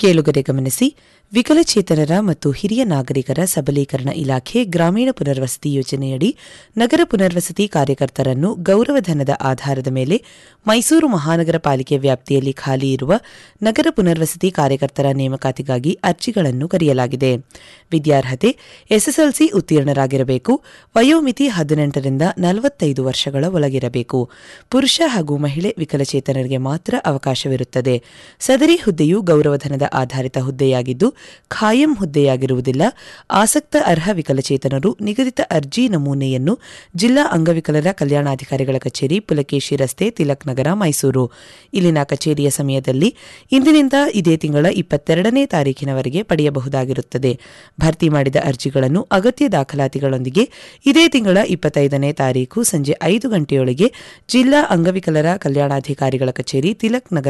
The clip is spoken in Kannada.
ಕೇಳುಗರೆ ಗಮನಿಸಿ ವಿಕಲಚೇತನರ ಮತ್ತು ಹಿರಿಯ ನಾಗರಿಕರ ಸಬಲೀಕರಣ ಇಲಾಖೆ ಗ್ರಾಮೀಣ ಪುನರ್ವಸತಿ ಯೋಜನೆಯಡಿ ನಗರ ಪುನರ್ವಸತಿ ಕಾರ್ಯಕರ್ತರನ್ನು ಗೌರವಧನದ ಆಧಾರದ ಮೇಲೆ ಮೈಸೂರು ಮಹಾನಗರ ಪಾಲಿಕೆ ವ್ಯಾಪ್ತಿಯಲ್ಲಿ ಖಾಲಿ ಇರುವ ನಗರ ಪುನರ್ವಸತಿ ಕಾರ್ಯಕರ್ತರ ನೇಮಕಾತಿಗಾಗಿ ಅರ್ಜಿಗಳನ್ನು ಕರೆಯಲಾಗಿದೆ ವಿದ್ಯಾರ್ಹತೆ ಎಸ್ಎಸ್ಎಲ್ಸಿ ಉತ್ತೀರ್ಣರಾಗಿರಬೇಕು ವಯೋಮಿತಿ ಹದಿನೆಂಟರಿಂದ ನಲವತ್ತೈದು ವರ್ಷಗಳ ಒಳಗಿರಬೇಕು ಪುರುಷ ಹಾಗೂ ಮಹಿಳೆ ವಿಕಲಚೇತನರಿಗೆ ಮಾತ್ರ ಅವಕಾಶವಿರುತ್ತದೆ ಸದರಿ ಹುದ್ದೆಯು ಗೌರವಧನದ ಆಧಾರಿತ ಹುದ್ದೆಯಾಗಿದ್ದು ಖಾಯಂ ಹುದ್ದೆಯಾಗಿರುವುದಿಲ್ಲ ಆಸಕ್ತ ಅರ್ಹ ವಿಕಲಚೇತನರು ನಿಗದಿತ ಅರ್ಜಿ ನಮೂನೆಯನ್ನು ಜಿಲ್ಲಾ ಅಂಗವಿಕಲರ ಕಲ್ಯಾಣಾಧಿಕಾರಿಗಳ ಕಚೇರಿ ಪುಲಕೇಶಿ ರಸ್ತೆ ತಿಲಕ್ ನಗರ ಮೈಸೂರು ಇಲ್ಲಿನ ಕಚೇರಿಯ ಸಮಯದಲ್ಲಿ ಇಂದಿನಿಂದ ಇದೇ ತಿಂಗಳ ಇಪ್ಪತ್ತೆರಡನೇ ತಾರೀಖಿನವರೆಗೆ ಪಡೆಯಬಹುದಾಗಿರುತ್ತದೆ ಭರ್ತಿ ಮಾಡಿದ ಅರ್ಜಿಗಳನ್ನು ಅಗತ್ಯ ದಾಖಲಾತಿಗಳೊಂದಿಗೆ ಇದೇ ತಿಂಗಳ ಇಪ್ಪತ್ತೈದನೇ ತಾರೀಖು ಸಂಜೆ ಐದು ಗಂಟೆಯೊಳಗೆ ಜಿಲ್ಲಾ ಅಂಗವಿಕಲರ ಕಲ್ಯಾಣಾಧಿಕಾರಿಗಳ ಕಚೇರಿ ತಿಲಕ್ ನಗರ